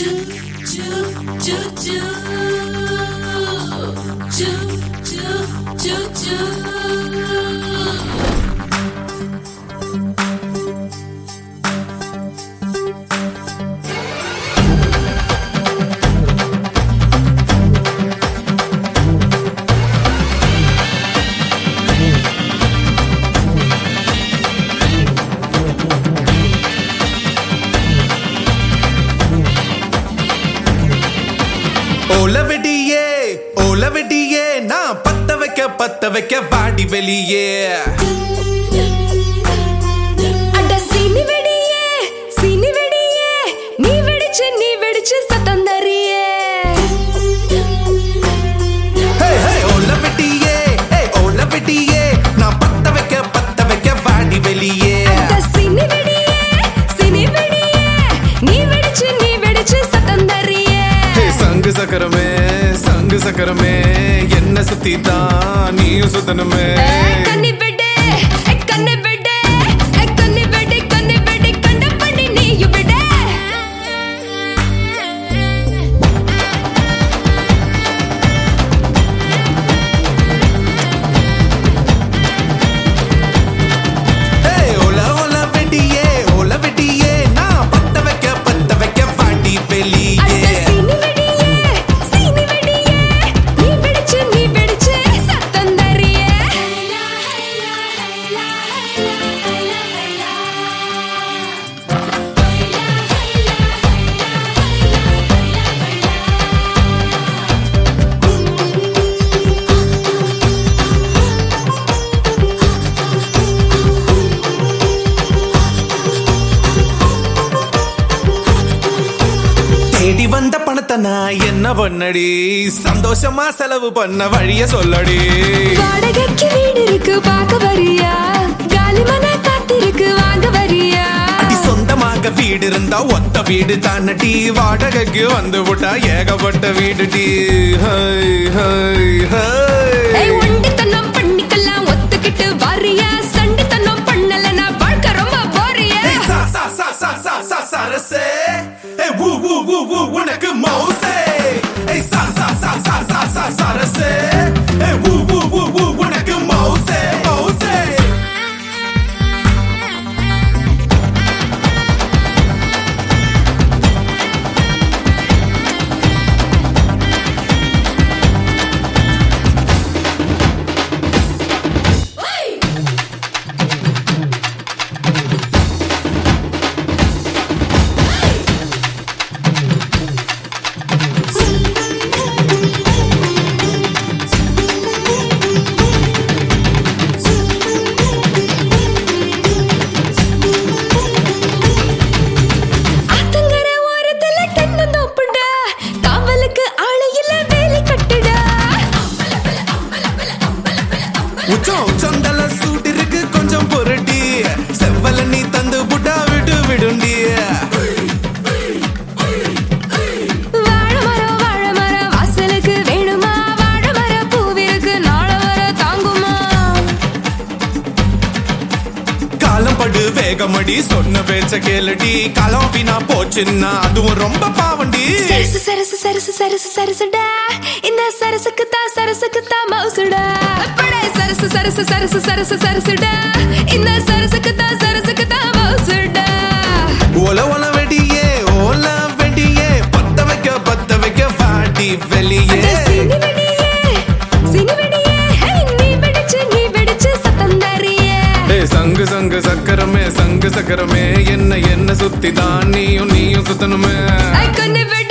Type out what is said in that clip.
ஓலவெடியே ஓலவெடியே நான் பத்த வைக்க பத்த வைக்க வாடி வெளியே அட சீனி வெடியே சீனி வெடியே நீ வெடிச்சு நீ வெடிச்சு சத்தம் தரியே ஹே ஹே ஓலவெடியே ஹே ஓலவெடியே நான் பத்த வைக்க பத்த வைக்க வாடி வெளியே அட சீனி வெடியே சீனி வெடியே நீ வெடிச்சு நீ வெடிச்சு சத்தம் தரியே ஹே சங்கு சக்கரமே சங்கு சக்கரமே என்ன சுத்தி தான் நீயும் சுத்தணுமே கண்ணி வெடு ஏ கண்ணி வெடு ஏ கண்ணி வெடு கண்ணி வெடு கண்ட பண்ணி நீயும் விடு ஹே ஓல ஓல வெடியே ஓல வெடியே நான் பத்த வைக்க பத்த வைக்க வாடி அட வெளியே சீனி வெடியே சீனி வெடியே நீ வெடிச்சு நீ வெடிச்சு சத்தம் தரியே தேடி வந்த பணத்தை நான் என்ன பண்ணடி சந்தோஷமா செலவு பண்ண வழிய சொல்லடி வாடகைக்கு வீடு இருக்கு பார்க்க வரியா காலிமன காத்திருக்கு வாங்க வரியா அடி சொந்தமாக வீடு இருந்தா ஒத்த வீடு தானடி வாடகைக்கு வந்து விட்டா ஏகப்பட்ட வீடு டி ஹை ஹை ஹை ஏய் ஒண்டித்தனம் பண்ணிக்கலாம் ஒத்துக்கிட்டு வரியா சண்டித்தனம் பண்ணலனா வாழ்க்கை ரொம்ப போறியா ஏய், சா சா சா சா சா சா சரசே ஏய் ஊ ஊ ஊ ஊ உனக்கு மௌசே ஏய் சா சா சா சா சா சா சரசே ஏய் ஊ ஊ ஊ ஊ உனக்கு மௌசே மௌசே ஆத்தங்கர ஓரத்துல தென்னந்தோப்புடா காவலுக்கு ஆளு இல்ல வேலி கட்டுடா உச்சம் உச்சந்தல சூட் இருக்கு கொஞ்சம் பொருட்டி செவ்வல நீ தந்து புட்டா விட்டு விடுண்டி வாழ மரம் வாழ மரம் வாசலுக்கு வேணுமா வாழ மர பூவிருக்கு நாள வர தாங்குமா காலம் படு வேகமடி சொன்ன பேச்ச கேளடி காலம் வீணா போச்சுன்னா அதுவும் ரொம்ப பாவண்டி சரசு சரசு சரசு சரசு சரசுடா இந்த சரசுக்கு தான் சரசுக்கு தான் மவுசுடா அப்படே சரசு சரசு சரசு சரசு சரசுடா இந்த சரசுக்கு தான் சரசுக்கு தான் மவுசுடா ஓல ஓல வெடியே ஓல வெடியே பத்த வைக்க பத்த வைக்க வாடி வெளியே அட சீனி வெடியே சீனி வெடியே ஹே நீ வெடிச்சு நீ வெடிச்சு சத்தம் தரியே ஏய், சங்கு சங்கு சக்கரமே சங்கு சக்கரமே என்ன என்ன சுத்தி தான் நீயும் நீயும் சுத்தணுமே ஐ கண்ணு